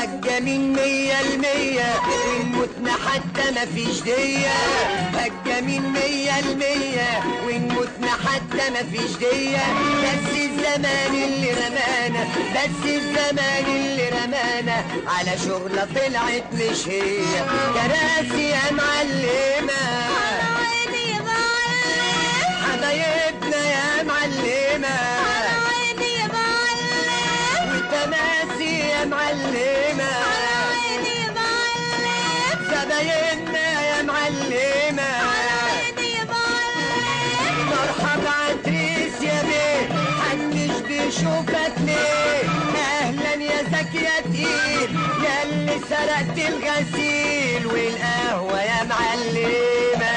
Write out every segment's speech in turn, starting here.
هجامين مية المية ونموتنا حتى مفيش دية هجامين مية المية ونموتنا حتى مفيش دية بس الزمان اللي رمانا بس الزمان اللي رمانا على شغلة طلعت مش هي كراسي يا معلمة عيني يا معلم حبايبنا يا معلمة عيني يا معلم وتماسي يا معلمة عيني يا معلم زبايننا يا معلمة عيني يا معلم مرحبا عتريس يا بيه محدش بيشوفك ليه اهلا يا زكي يا تقيل يا اللي سرقت الغسيل والقهوة يا معلمة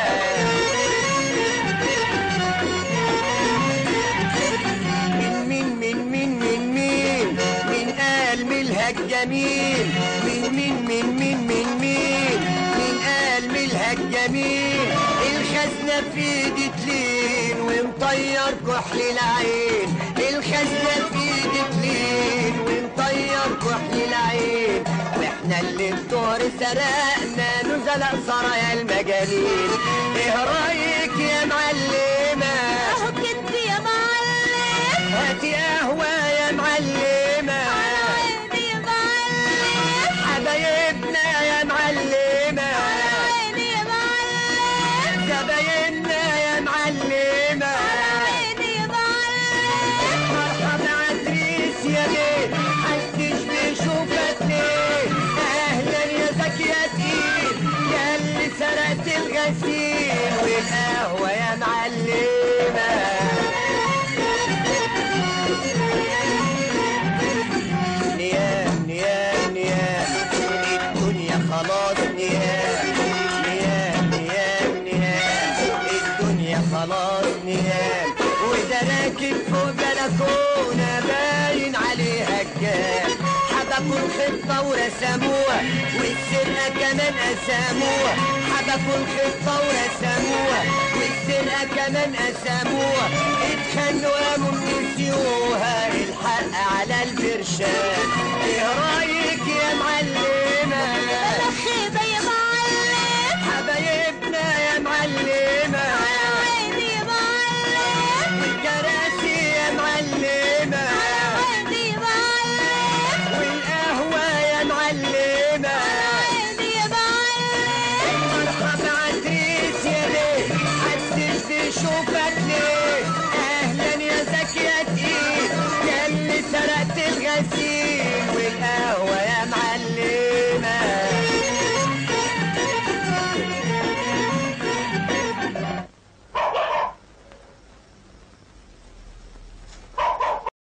من مين من مين من مين من قال ملها الجميل من مين من مين من مين من قال ملها الجميل الخزنة في ايدي تلين ومطير كحل العين الخزنة في ايدي تلين ومطير كحل العين واحنا اللي الدور سرقنا نزلاء سرايا المجانين ايه رايك يا معلمه اهو كدبي يا معلم هاتي قهوة يا معلمة عيني يا معلم حبايبنا يا معلمة عيني يا معلم زبايننا يا معلمة عيني يا معلم مرحبا عتريس يا بيه محدش بيشوفك ليه أهلا يا زكي يا تقيل يا اللي سرقت الغسيل والقهوة يا معلمة نيام نيام نيام الدنيا خلاص نيام نيام نيام نيام الدنيا خلاص نيام وده راكب فوق بلكونة باين عليها الجام حبكوا الخطة ورسموها والسرقة كمان قسموها حبكوا الخطة ورسموها والسرقة كمان قسموها اتخانقوا قاموا نسيوها الحق على البرشام ايه